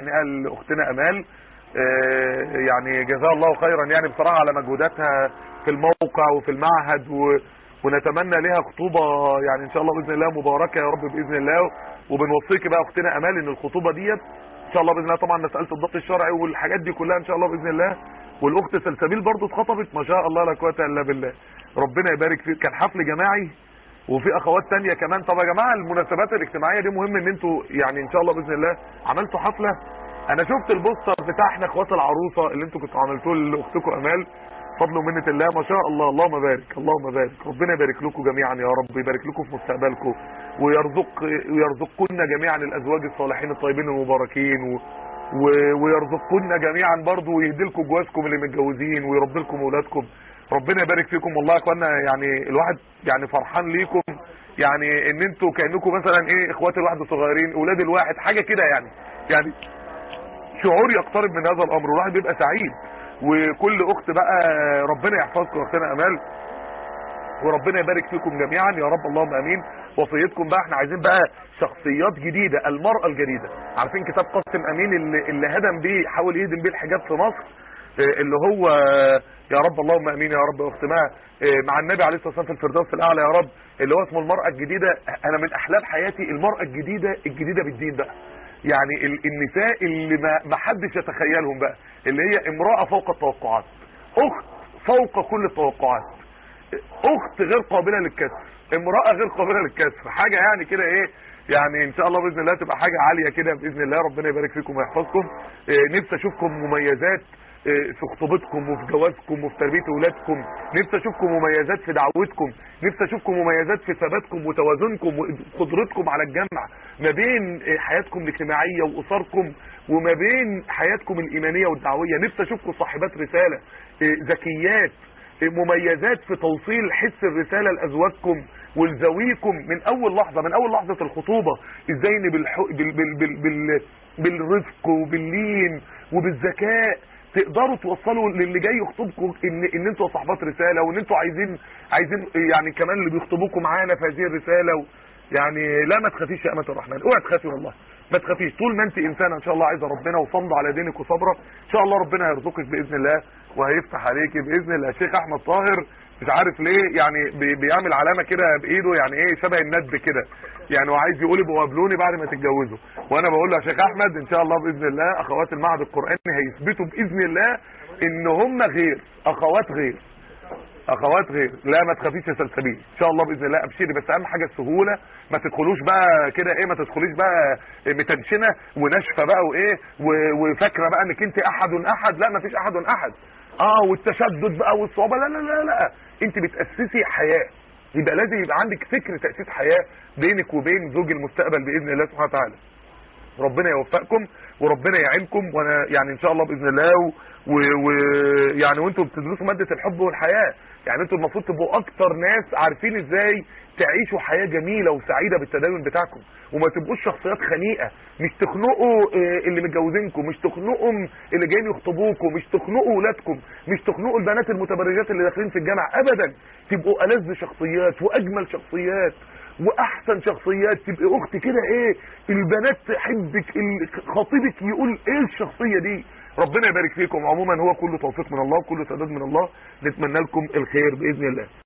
هنيئا لاختنا امال آه، يعني جزاها الله خيرا يعني بصراحه على مجهوداتها في الموقع وفي المعهد و... ونتمنى لها خطوبه يعني ان شاء الله باذن الله مباركه يا رب باذن الله وبنوصيك بقى اختنا امال ان الخطوبه ديت ان شاء الله باذن الله طبعا مساله الضبط الشرعي والحاجات دي كلها ان شاء الله باذن الله والاخت سلسبيل برضو اتخطبت ما شاء الله لا قوه الا بالله ربنا يبارك فيك كان حفل جماعي وفي اخوات تانية كمان طب يا جماعه المناسبات الاجتماعيه دي مهم ان انتوا يعني ان شاء الله باذن الله عملتوا حفله انا شفت البوستر بتاع احنا اخوات العروسه اللي انتوا كنتوا عملتوه لاختكم امال فضل ومنه الله ما شاء الله اللهم بارك اللهم بارك ربنا يبارك لكم جميعا يا رب يبارك لكم في مستقبلكم ويرزق ويرزقكن جميعا الازواج الصالحين الطيبين المباركين و... و... ويرزقكن جميعا برضه ويهدي لكم جوازكم اللي متجوزين ويربي لكم اولادكم ربنا يبارك فيكم والله يا اخوانا يعني الواحد يعني فرحان ليكم يعني ان انتوا كانكم مثلا ايه اخوات الواحد الصغيرين اولاد الواحد حاجه كده يعني يعني شعور يقترب من هذا الامر والواحد بيبقى سعيد وكل اخت بقى ربنا يحفظكم يا اختنا امال وربنا يبارك فيكم جميعا يا رب اللهم امين وصيتكم بقى احنا عايزين بقى شخصيات جديده المراه الجديده عارفين كتاب قاسم امين اللي, اللي هدم بيه حاول يهدم بيه الحجاب في مصر اه، اللي هو يا رب اللهم امين يا رب يا اخت مها اه، مع النبي عليه الصلاه والسلام في الفردوس الاعلى يا رب اللي هو اسمه المراه الجديده انا من احلام حياتي المراه الجديده الجديده بالدين بقى يعني ال- النساء اللي ما ما حدش يتخيلهم بقى اللي هي امراه فوق التوقعات اخت فوق كل التوقعات اخت غير قابله للكسر امراه غير قابله للكسر حاجه يعني كده ايه يعني ان شاء الله باذن الله تبقى حاجه عاليه كده باذن الله ربنا يبارك فيكم ويحفظكم إيه، نفسي اشوفكم مميزات إيه، في خطوبتكم وفي جوازكم وفي تربيه اولادكم نفسي اشوفكم مميزات في دعوتكم نفسي اشوفكم مميزات في ثباتكم وتوازنكم وقدرتكم على الجمع ما بين إيه، حياتكم الاجتماعيه واسركم وما بين حياتكم الايمانيه والدعويه نفسي اشوفكم صاحبات رساله إيه، ذكيات مميزات في توصيل حس الرسالة لأزواجكم ولذويكم من أول لحظة من أول لحظة الخطوبة إزاي إن بالح... بال... بال... بال... بال... بالرفق وباللين وبالذكاء تقدروا توصلوا للي جاي يخطبكم ان ان انتوا صاحبات رساله وان انتوا عايزين عايزين يعني كمان اللي بيخطبوكم معانا في هذه الرساله و... يعني لا ما تخافيش يا امه الرحمن اوعي تخافي والله ما تخافيش طول ما انت انسانه ان شاء الله عايزه ربنا وصمد على دينك وصبره ان شاء الله ربنا هيرزقك باذن الله وهيفتح عليكي باذن الله الشيخ احمد طاهر مش عارف ليه يعني بي- بيعمل علامه كده بايده يعني ايه شبه الندب كده يعني هو عايز يقول ابقوا قابلوني بعد ما تتجوزوا وانا بقول له يا شيخ احمد ان شاء الله باذن الله اخوات المعهد القراني هيثبتوا باذن الله ان هم غير اخوات غير اخوات غير لا ما تخافيش يا سلسبيل ان شاء الله باذن الله ابشري بس اهم حاجه السهوله ما تدخلوش بقى كده ايه ما تدخليش بقى متنشنه وناشفه بقى وايه و- وفاكره بقى انك انت احد احد لا ما فيش احد احد اه والتشدد بقى والصعوبه لا لا لا لا انت بتاسسي حياه يبقى لازم يبقى عندك فكر تاسيس حياه بينك وبين زوج المستقبل باذن الله سبحانه وتعالى ربنا يوفقكم وربنا يعينكم وانا يعني ان شاء الله باذن الله ويعني و... و... يعني وانتم بتدرسوا ماده الحب والحياه يعني انتم المفروض تبقوا اكتر ناس عارفين ازاي تعيشوا حياه جميله وسعيده بالتدين بتاعكم وما تبقوش شخصيات خنيقه مش تخنقوا آه، اللي متجوزينكم مش تخنقوا اللي جايين يخطبوكم مش تخنقوا ولادكم مش تخنقوا البنات المتبرجات اللي داخلين في الجامعه ابدا تبقوا ألذ شخصيات واجمل شخصيات واحسن شخصيات تبقى اخت كده ايه البنات تحبك ال- خطيبك يقول ايه الشخصيه دي ربنا يبارك فيكم عموما هو كله توفيق من الله وكله سداد من الله نتمنى لكم الخير باذن الله